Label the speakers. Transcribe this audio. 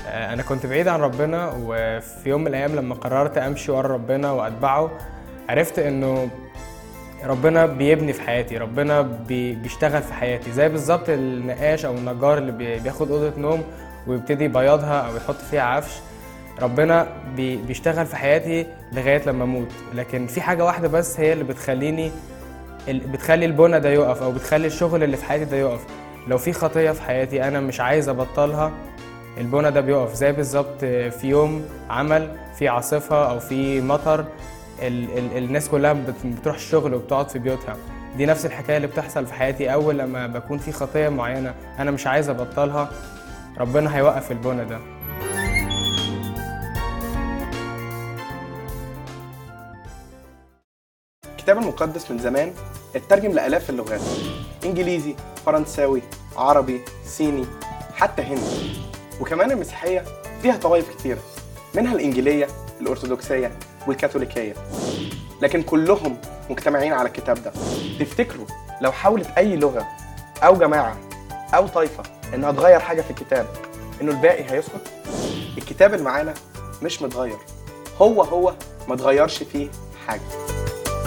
Speaker 1: آه، انا كنت بعيد عن ربنا وفي يوم من الايام لما قررت امشي ورا ربنا واتبعه عرفت انه ربنا بيبني في حياتي ربنا بي بيشتغل في حياتي زي بالظبط النقاش او النجار اللي بي بياخد اوضه نوم ويبتدي يبيضها او يحط فيها عفش ربنا بي بيشتغل في حياتي لغايه لما اموت لكن في حاجه واحده بس هي اللي بتخليني ال- بتخلي البنى ده يقف او بتخلي الشغل اللي في حياتي ده يقف لو في خطيه في حياتي انا مش عايز ابطلها البنى ده بيقف زي بالظبط في يوم عمل في عاصفه او في مطر ال ال الناس كلها بت- بتروح الشغل وبتقعد في بيوتها دي نفس الحكايه اللي بتحصل في حياتي اول لما بكون في خطيه معينه انا مش عايز ابطلها ربنا هيوقف البنى ده
Speaker 2: الكتاب المقدس من زمان اترجم لآلاف اللغات إنجليزي، فرنساوي، عربي، صيني، حتى هندي وكمان المسيحية فيها طوائف كتيرة منها الإنجيلية، الأرثوذكسية والكاثوليكية لكن كلهم مجتمعين على الكتاب ده تفتكروا لو حاولت أي لغة أو جماعة أو طائفة إنها تغير حاجة في الكتاب إنه الباقي هيسكت؟ الكتاب اللي معانا مش متغير هو هو ما تغيرش فيه حاجة